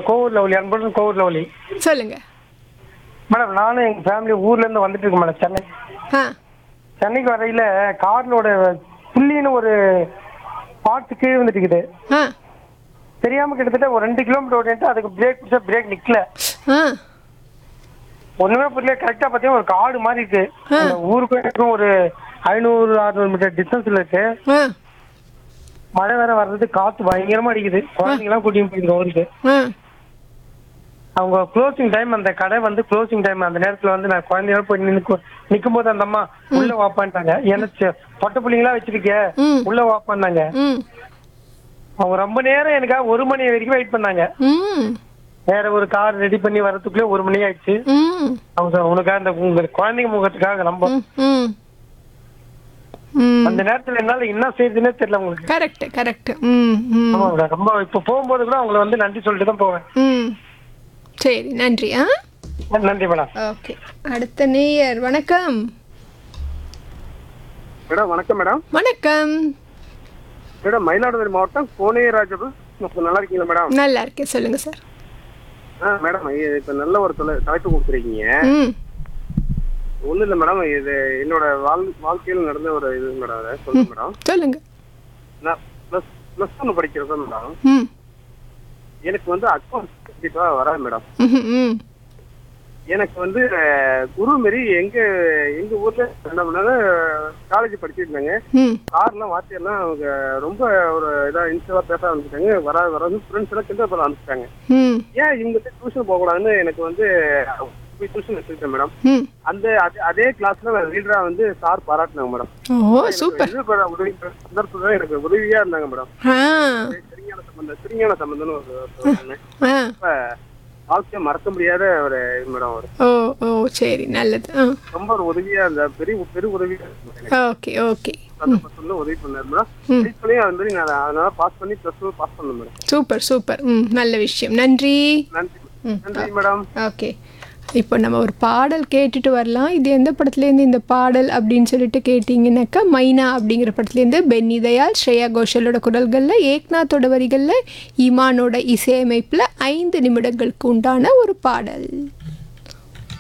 Kovur lovely அன்புடன் Kovur lovely சொல்லுங்க madam நானும் எங்க ஃபேமிலி ஊர்ல இருந்து வந்துட்டு இருக்கோம் மேடம் சென்னை ஆ சென்னைக்கு வரையில கார்லோட புள்ளின்னு ஒரு பார்ட்ஸ் கீழே வந்துட்டு இருக்குது ஆ தெரியாம கிட்டத்தட்ட ஒரு ரெண்டு கிலோமீட்டர் ஓடிட்டு அதுக்கு பிரேக் பிடிச்சா பிரேக் நிக்கல ஆ ஒண்ணுமே புரியல கரெக்டா பாத்தீங்கன்னா ஒரு காடு மாதிரி இருக்கு அந்த ஊருக்கும் எனக்கும் ஒரு ஐநூறு அறுநூறு மீட்டர் டிஸ்டன்ஸ்ல இருக்கு ஆ மழை வேற வர்றது காத்து பயங்கரமா அடிக்குது குழந்தைங்க எல்லாம் கூட்டிட்டு போயிருக்கோம் ஊருக்கு ஆ அவங்க க்ளோசிங் டைம் அந்த கடை வந்து க்ளோசிங் டைம் அந்த நேரத்துல வந்து நான் குழந்தையோட போய் நின்று நிக்கும் போது அந்த அம்மா உள்ள வாப்பான்ட்டாங்க ஏன்னா செ- பொட்டை பிள்ளைங்களா வச்சிருக்க ம். உள்ள வாப்பான்னாங்க ம் அவங்க ரொம்ப நேரம் எனக்காக ஒரு மணி வரைக்கும் வெயிட் பண்ணாங்க ம் வேற ஒரு கார் ரெடி பண்ணி வரதுக்குள்ளே ஒரு மணி ஆயிடுச்சு ம் அவங்க சொன்னாங்க, உனக்காக இந்த உங்க குழந்தைங்க முகத்துக்காக நம்ம ம் ம் ம் அந்த நேரத்துல என்னால என்ன செய்யுதுன்னே தெரியல உங்களுக்கு கரெக்ட் கரெக்ட் ம் ம் ஆமா மேடம் ரொம்ப இப்ப போகும்போது கூட அவங்கள வந்து நன்றி சொல்லிட்டு தான் போவேன் ம் சரி நன்றி ஆ நன்றி மேடம் ஓகே அடுத்த நேயர் வணக்கம் மேடம் வணக்கம் மேடம் வணக்கம் மேடம் மயிலாடுதுறை மாவட்டம் கோனேராஜபு நல்லா இருக்கீங்களா மேடம் நல்லா இருக்கேன் சொல்லுங்க சார் ஆ மேடம் இது இப்ப நல்ல ஒரு தொலை தலைப்பு கொடுத்துருக்கீங்க ம் ஒண்ணும் இல்ல மேடம் இது என்னோட வாழ் வாழ்க்கையில் நடந்த ஒரு இது மேடம் அதை சொல்லுங்க மேடம் சொல்லுங்க நான் ப்ளஸ் ப்ளஸ் ஒன்று படிக்கிறப்ப மேடம் ம் எனக்கு வந்து அக்கௌண்ட் கண்டிப்பா வராது மேடம் ம் ம் எனக்கு வந்து அஹ், குரு மாரி எங்க எங்க ஊர்ல என்ன பண்ணாங்க காலேஜ் படிச்சுட்டு இருந்தாங்க ம் கார்லாம் வாத்தியெல்லாம் அவங்க ரொம்ப ஒரு இதா இன்ஸ்டா பேச ஆரம்பிச்சிட்டாங்க வராது வராது ஃப்ரெண்ட்ஸ் எல்லாம் கிண்டல் பண்ண ஆரம்பிச்சிட்டாங்க ம் ஏன் இவங்க டியூஷன் போகக்கூடாதுன்னு எனக்கு வந்து போய் டியூஷன் வச்சிருக்கேன் மேடம் ம் அந்த அதே அதே கிளாஸ்ல லீடரா வந்து சார் பாராட்டினாங்க மேடம் ஓ சூப்பர் இது பண்ண உதவி சந்தர்ப்பத்துல எனக்கு உதவியா இருந்தாங்க மேடம் ஆ திருஞான சம்பந்தம் திருஞான சம்பந்தம்னு ஒரு ஒரு சொன்னேன் ஆ இப்ப வாழ்க்கைய மறக்க முடியாத ஒரு இது மேடம் ஒரு ஓ ஓ சரி நல்லது ஆ ரொம்ப ஒரு உதவியா இருந்த பெரிய பெரிய உதவியா இருந்துச்சு எனக்கு ஓகே ஓகே சந்தர்ப்பத்துல உதவி பண்ணாரு மேடம் ம். வெயிட் பண்ணி அது மாதிரி நான் அதனால பாஸ் பண்ணி பிளஸ் டூ பாஸ் பண்ணேன் மேடம் சூப்பர் சூப்பர் ம் நல்ல விஷயம் நன்றி நன்றி ம். நன்றி மேடம் ஓகே இப்போ நம்ம ஒரு பாடல் கேட்டுட்டு வரலாம் இது எந்த படத்துலேருந்து இந்த பாடல் அப்படின்னு சொல்லிட்டு கேட்டிங்கனாக்கா மைனா அப்படிங்கிற படத்துலேருந்து பென்னி தயாள் ஸ்ரேயா கோஷலோட குரல்களில் ஏக்நாத்தோட வரிகளில் இமானோட இசையமைப்பில் ஐந்து நிமிடங்களுக்கு உண்டான ஒரு பாடல்